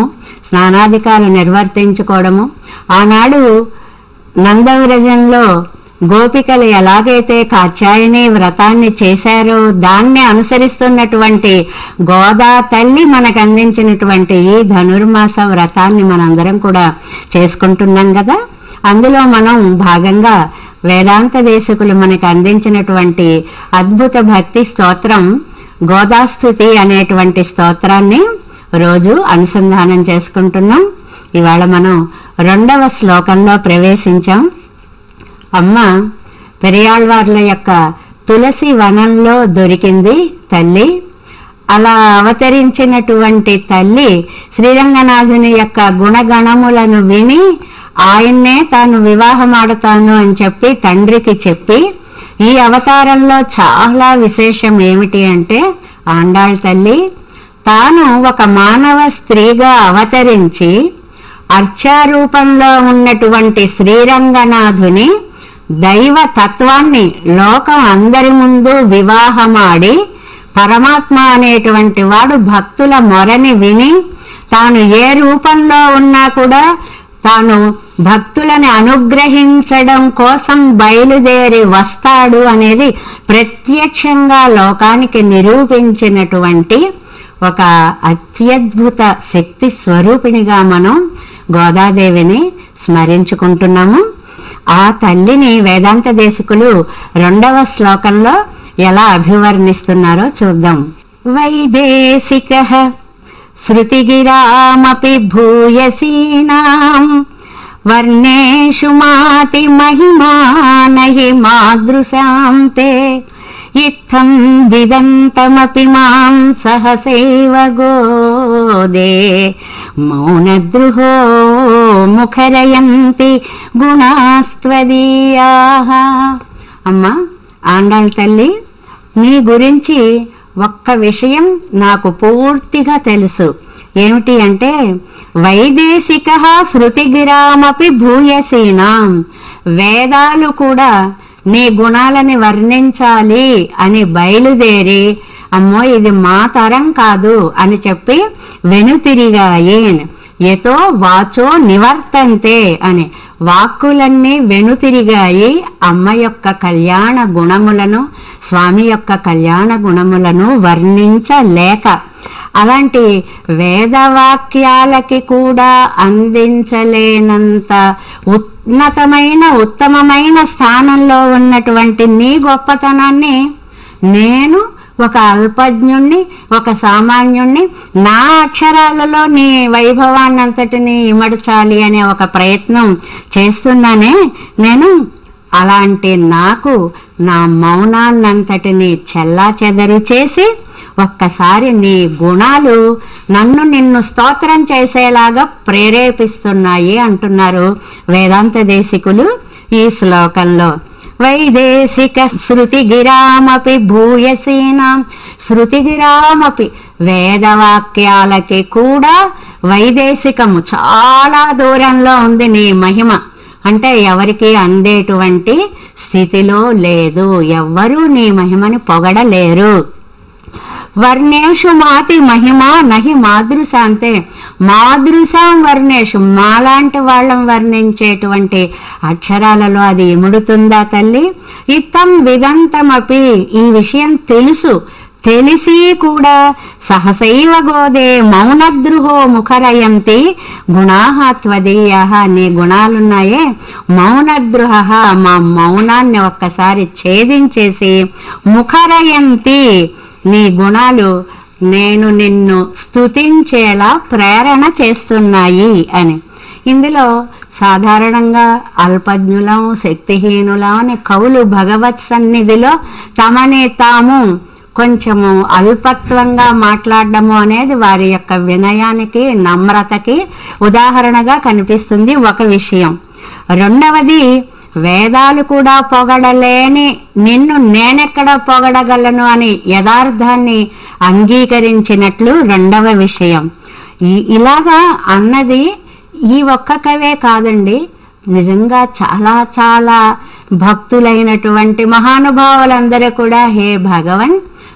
స్నానాధికాలు నిర్వర్తించుకోవడము ఆనాడు నందవ్రజంలో గోపికలు ఎలాగైతే కాత్యాయని వ్రతాన్ని చేశారో దాన్ని అనుసరిస్తున్నటువంటి గోదా తల్లి మనకు అందించినటువంటి ఈ ధనుర్మాస వ్రతాన్ని మనందరం కూడా చేసుకుంటున్నాం కదా అందులో మనం భాగంగా వేదాంత దేశకులు మనకు అందించినటువంటి అద్భుత భక్తి స్తోత్రం గోదాస్థుతి అనేటువంటి స్తోత్రాన్ని రోజు అనుసంధానం చేసుకుంటున్నాం ఇవాళ మనం రెండవ శ్లోకంలో ప్రవేశించాం అమ్మ పెరియాళ్వార్ల యొక్క తులసి వనంలో దొరికింది తల్లి అలా అవతరించినటువంటి తల్లి శ్రీరంగనాథుని యొక్క గుణగణములను విని ఆయన్నే తాను వివాహమాడతాను అని చెప్పి తండ్రికి చెప్పి ఈ అవతారంలో చాలా విశేషం ఏమిటి అంటే ఆండాళ్ తల్లి తాను ఒక మానవ స్త్రీగా అవతరించి అర్చారూపంలో ఉన్నటువంటి శ్రీరంగనాథుని దైవ తత్వాన్ని లోకం అందరి ముందు వివాహమాడి పరమాత్మ అనేటువంటి వాడు భక్తుల మొరని విని తాను ఏ రూపంలో ఉన్నా కూడా తాను భక్తులని అనుగ్రహించడం కోసం బయలుదేరి వస్తాడు అనేది ప్రత్యక్షంగా లోకానికి నిరూపించినటువంటి ఒక అత్యద్భుత శక్తి స్వరూపిణిగా మనం గోదాదేవిని స్మరించుకుంటున్నాము ఆ తల్లిని వేదాంత దేశకులు రెండవ శ్లోకంలో ఎలా అభివర్ణిస్తున్నారో చూద్దాం వైదేశిక శృతిగిరామపి భూయసీనాం వర్ణేషు మాతి మహిమానహి మాదృశాం తే ఇత్థం విదంతమపి మాం సహసైవ గోదే మౌనద్రుహో ముఖరయంతి గుణాస్త్వదీయాః అమ్మా ఆండాళ్ తల్లి నీ గురించి ఒక్క విషయం నాకు పూర్తిగా తెలుసు ఏమిటి అంటే వైదేశిక శృతిగిరామపి భూయసీనాం వేదాలు కూడా నీ గుణాలని వర్ణించాలి అని బయలుదేరి అమ్మో ఇది మా తరం కాదు అని చెప్పి వెనుతిరిగాయి ఎతో వాచో నివర్తంతే అని వాక్కులన్నీ వెనుతిరిగాయి అమ్మ యొక్క కళ్యాణ గుణములను స్వామి యొక్క కళ్యాణ గుణములను వర్ణించలేక అలాంటి వేదవాక్యాలకి కూడా అందించలేనంత ఉన్నతమైన ఉత్తమమైన స్థానంలో ఉన్నటువంటి నీ గొప్పతనాన్ని నేను ఒక అల్పజ్ఞుణ్ణి ఒక సామాన్యుణ్ణి నా అక్షరాలలో నీ వైభవాన్నంతటిని ఇమడచాలి అనే ఒక ప్రయత్నం చేస్తున్నానే నేను అలాంటి నాకు నా మౌనాన్నంతటిని చెల్లా చెదరు చేసి ఒక్కసారి నీ గుణాలు నన్ను నిన్ను స్తోత్రం చేసేలాగా ప్రేరేపిస్తున్నాయి అంటున్నారు వేదాంత దేశికులు ఈ శ్లోకంలో వైదేశిక శృతిగిరామపి భూయసీనాం శృతిగిరామపి వేదవాక్యాలకి కూడా వైదేశికము చాలా దూరంలో ఉంది నీ మహిమ అంటే ఎవరికి అందేటువంటి స్థితిలో లేదు ఎవ్వరూ నీ మహిమని పొగడలేరు వర్ణేషు మాతి మహిమ నహి మాదృశాంతే మాదృశాం వర్ణేషు మాలాంటి వాళ్ళం వర్ణించేటువంటి అక్షరాలలో అది ఇముడుతుందా తల్లి ఇత్తం విదంతమపి ఈ విషయం తెలుసు తెలిసి కూడా సహసైవ గోదే మౌనద్రుహో ముఖరయంతి గుణాహ త్వదీయ నీ గుణాలున్నాయే మౌనద్రుహ మా మౌనాన్ని ఒక్కసారి ఛేదించేసి ముఖరయంతి నీ గుణాలు నేను నిన్ను స్తుతించేలా ప్రేరణ చేస్తున్నాయి అని ఇందులో సాధారణంగా అల్పజ్ఞులం శక్తిహీనులం అని కవులు భగవత్ సన్నిధిలో తమని తాము కొంచెము అల్పత్వంగా మాట్లాడడము అనేది వారి యొక్క వినయానికి నమ్రతకి ఉదాహరణగా కనిపిస్తుంది ఒక విషయం రెండవది వేదాలు కూడా పొగడలేని నిన్ను నేనెక్కడ పొగడగలను అని యథార్థాన్ని అంగీకరించినట్లు రెండవ విషయం ఈ- ఇలాగా అన్నది ఈ ఒక్క కవే కాదండి నిజంగా చాలా చాలా భక్తులైనటువంటి మహానుభావులందరూ కూడా హే భగవన్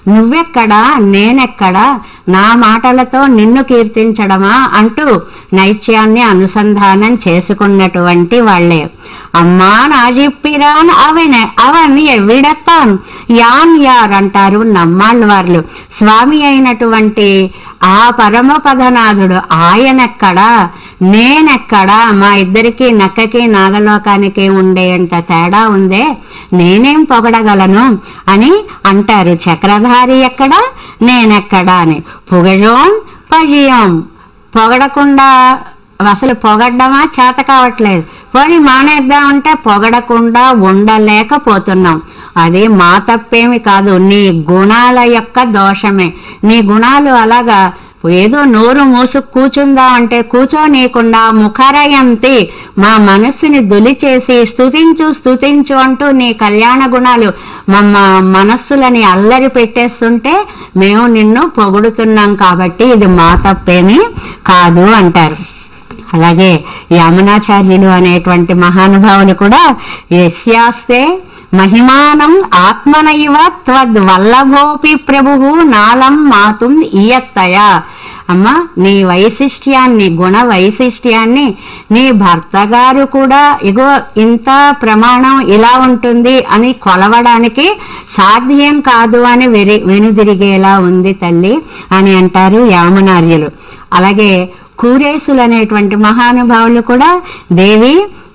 నువ్వెక్కడా నేనెక్కడా నా మాటలతో నిన్ను కీర్తించడమా అంటూ నైత్యాన్ని అనుసంధానం చేసుకున్నటువంటి వాళ్ళే అమ్మా నా చెప్పిరాన్ అవనే అవన్ ఎవిడతాన్ యాన్ యార్ అంటారు నమ్మాళ్ళ వాళ్ళు స్వామి అయినటువంటి ఆ పరమపదనాథుడు ఆయనెక్కడా నేనెక్కడా మా ఇద్దరికి నక్కకి నాగలోకానికి ఉండేంత తేడా ఉందే నేనేం పొగడగలను అని అంటారు చక్రధారి ఎక్కడా నేనెక్కడా అని పుగజోం పజియోం పొగడకుండా అసలు పొగడ్డమా చేత కావట్లేదు పోనీ మానేద్దామంటే పొగడకుండా ఉండలేకపోతున్నాం అది మా తప్పేమి కాదు నీ గుణాల యొక్క దోషమే నీ గుణాలు అలాగా ఏదో నోరు మూసు కూచుందా అంటే కూర్చోనీయకుండా ముఖరయంతి మా మనస్సుని దొలిచేసి స్తుతించు స్తుతించు అంటూ నీ కళ్యాణ గుణాలు మమ్మ మనస్సులని అల్లరి పెట్టేస్తుంటే మేము నిన్ను పొగుడుతున్నాం కాబట్టి ఇది మా తప్పేమి కాదు అంటారు అలాగే యామనాచార్యులు అనేటువంటి మహానుభావులు కూడా యస్యాస్తే మహిమానం ఆత్మనైవ త్వద్వల్లభోపి ప్రభు నాలం మాతుం ఇయత్తయ అమ్మ నీ వైశిష్ట్యాన్ని గుణ వైశిష్ట్యాన్ని నీ భర్త గారు కూడా ఇగో ఇంత ప్రమాణం ఇలా ఉంటుంది అని కొలవడానికి సాధ్యం కాదు అని వెరి వెనుదిరిగేలా ఉంది తల్లి అని అంటారు యామనార్యులు అలాగే కూరేసులు అనేటువంటి మహానుభావులు కూడా దేవి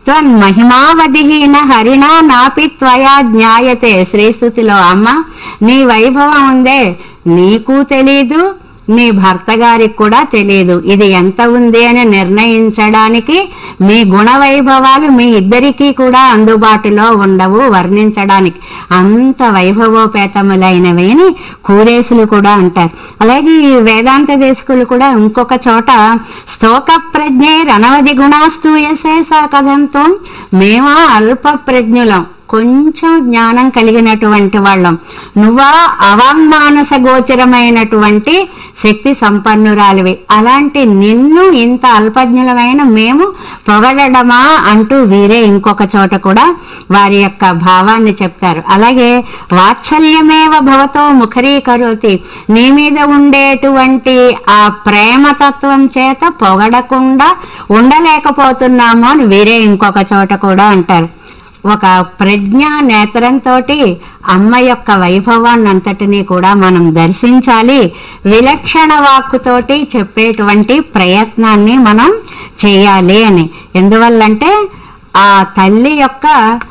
త్వన్మహిమావధిహీన హరిణా నాపి త్వయా జ్ఞాయతే శ్రీస్థుతిలో అమ్మ నీ వైభవం ఉందే నీకు తెలీదు నీ భర్త గారికి కూడా తెలియదు ఇది ఎంత ఉంది అని నిర్ణయించడానికి మీ గుణ వైభవాలు మీ ఇద్దరికీ కూడా అందుబాటులో ఉండవు వర్ణించడానికి అంత వైభవోపేతములైనవి అని కూరేసులు కూడా అంటారు అలాగే ఈ వేదాంత దేశకులు కూడా ఇంకొక చోట స్తోక ప్రజ్ఞే రణవధి గుణాస్తూయసే సా కథంతో మేమా అల్ప ప్రజ్ఞులం కొంచెం జ్ఞానం కలిగినటువంటి వాళ్ళం నువ్వా అవాంగ్మానస గోచరమైనటువంటి శక్తి సంపన్నురాలివి అలాంటి నిన్ను ఇంత అల్పజ్ఞులమైన మేము పొగడమా అంటూ వీరే ఇంకొక చోట కూడా వారి యొక్క భావాన్ని చెప్తారు అలాగే వాత్సల్యమేవ భవతో ముఖరీకరోతి నీ మీద ఉండేటువంటి ఆ ప్రేమతత్వం చేత పొగడకుండా ఉండలేకపోతున్నాము అని వీరే ఇంకొక చోట కూడా అంటారు ఒక ప్రజ్ఞా నేత్రంతో అమ్మ యొక్క వైభవాన్ని అంతటినీ కూడా మనం దర్శించాలి విలక్షణ వాక్కుతోటి చెప్పేటువంటి ప్రయత్నాన్ని మనం చేయాలి అని ఎందువల్లంటే ఆ తల్లి యొక్క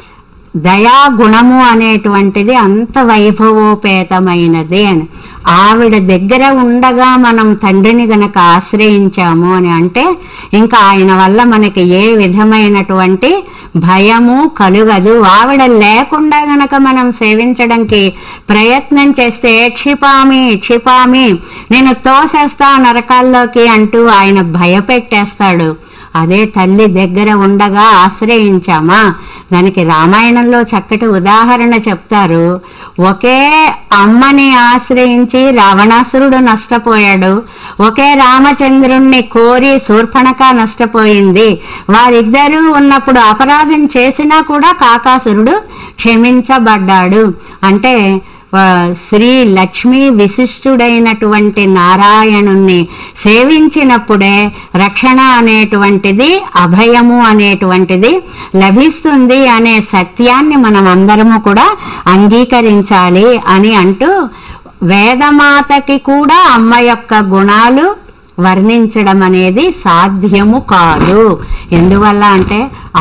దయాగుణము అనేటువంటిది అంత వైభవోపేతమైనది అని ఆవిడ దగ్గర ఉండగా మనం తండ్రిని గనక ఆశ్రయించాము అని అంటే ఇంకా ఆయన వల్ల మనకి ఏ విధమైనటువంటి భయము కలుగదు ఆవిడ లేకుండా గనక మనం సేవించడానికి ప్రయత్నం చేస్తే క్షిపామి క్షిపామి నేను తోసేస్తా నరకాల్లోకి అంటూ ఆయన భయపెట్టేస్తాడు అదే తల్లి దగ్గర ఉండగా ఆశ్రయించామా దానికి రామాయణంలో చక్కటి ఉదాహరణ చెప్తారు ఒకే అమ్మని ఆశ్రయించి రావణాసురుడు నష్టపోయాడు ఒకే రామచంద్రుణ్ణి కోరి శూర్పణక నష్టపోయింది వారిద్దరూ ఉన్నప్పుడు అపరాధం చేసినా కూడా కాకాసురుడు క్షమించబడ్డాడు అంటే ఆ, శ్రీ లక్ష్మీ విశిష్టుడైనటువంటి నారాయణుణ్ణి సేవించినప్పుడే రక్షణ అనేటువంటిది అభయము అనేటువంటిది లభిస్తుంది అనే సత్యాన్ని మనం అందరము కూడా అంగీకరించాలి అని అంటూ వేదమాతకి కూడా అమ్మ యొక్క గుణాలు వర్ణించడం అనేది సాధ్యము కాదు ఎందువల్ల అంటే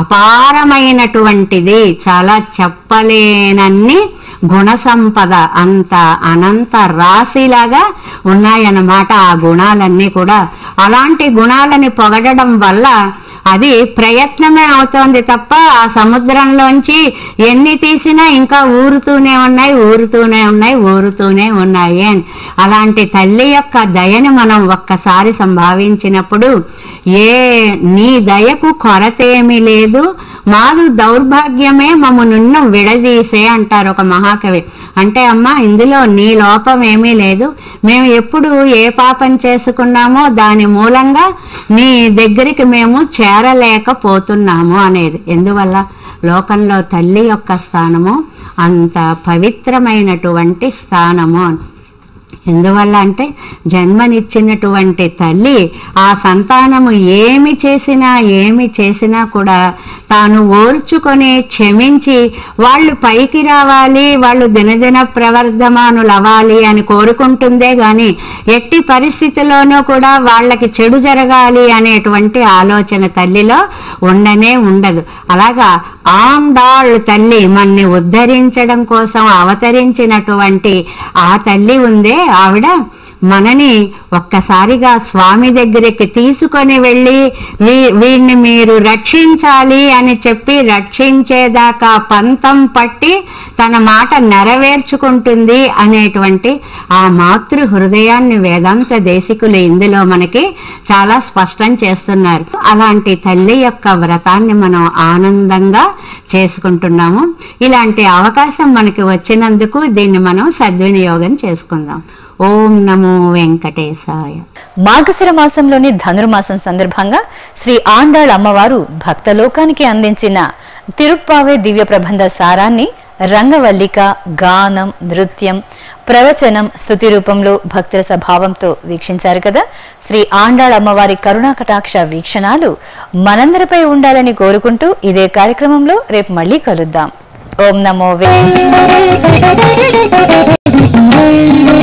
అపారమైనటువంటిది చాలా చెప్పలేనన్ని గుణ సంపద అంత అనంత రాశిలాగా ఉన్నాయన్నమాట ఆ గుణాలన్నీ కూడా అలాంటి గుణాలని పొగడడం వల్ల అది ప్రయత్నమే అవుతోంది తప్ప ఆ సముద్రంలోంచి ఎన్ని తీసినా ఇంకా ఊరుతూనే ఉన్నాయి ఊరుతూనే ఉన్నాయి ఊరుతూనే ఉన్నాయి అని అలాంటి తల్లి యొక్క దయని మనం ఒక్కసారి సంభావించినప్పుడు ఏ నీ దయకు కొరతేమీ లేదు మాదు దౌర్భాగ్యమే మమ్మ నిన్ను విడదీసే అంటారు ఒక మహాకవి అంటే అమ్మ ఇందులో నీ లోపం ఏమీ లేదు మేము ఎప్పుడు ఏ పాపం చేసుకున్నామో దాని మూలంగా నీ దగ్గరికి మేము చేరలేకపోతున్నాము అనేది ఎందువల్ల లోకంలో తల్లి యొక్క స్థానము అంత పవిత్రమైనటువంటి స్థానము ఎందువల్ల అంటే జన్మనిచ్చినటువంటి తల్లి ఆ సంతానము ఏమి చేసినా ఏమి చేసినా కూడా తాను ఓర్చుకొని క్షమించి వాళ్ళు పైకి రావాలి వాళ్ళు దినదిన ప్రవర్ధమానులు అవ్వాలి అని కోరుకుంటుందే గాని ఎట్టి పరిస్థితిలోనూ కూడా వాళ్ళకి చెడు జరగాలి అనేటువంటి ఆలోచన తల్లిలో ఉండనే ఉండదు అలాగా ఆండాళ్ తల్లి మన్ని ఉద్ధరించడం కోసం అవతరించినటువంటి ఆ తల్లి ఉందే ఆవిడ మనని ఒక్కసారిగా స్వామి దగ్గరికి తీసుకొని వెళ్ళి వీ వీడిని మీరు రక్షించాలి అని చెప్పి రక్షించేదాకా పంతం పట్టి తన మాట నెరవేర్చుకుంటుంది అనేటువంటి ఆ మాతృ హృదయాన్ని వేదాంత దేశికులు ఇందులో మనకి చాలా స్పష్టం చేస్తున్నారు అలాంటి తల్లి యొక్క వ్రతాన్ని మనం ఆనందంగా చేసుకుంటున్నాము ఇలాంటి అవకాశం మనకి వచ్చినందుకు దీన్ని మనం సద్వినియోగం చేసుకుందాం ఓం నమో వెంకటేశాయ మార్గశిర మాసంలోని ధనుర్మాసం సందర్భంగా శ్రీ ఆండాళ్ అమ్మవారు భక్తలోకానికి అందించిన తిరుప్పావే దివ్య ప్రబంధ సారాన్ని రంగవల్లిక గానం నృత్యం ప్రవచనం స్థుతి రూపంలో భక్తుల స్వభావంతో వీక్షించారు కదా శ్రీ ఆండాళ్ అమ్మవారి కరుణా కటాక్ష వీక్షణాలు మనందరిపై ఉండాలని కోరుకుంటూ ఇదే కార్యక్రమంలో రేపు మళ్ళీ కలుద్దాం ఓం నమో వే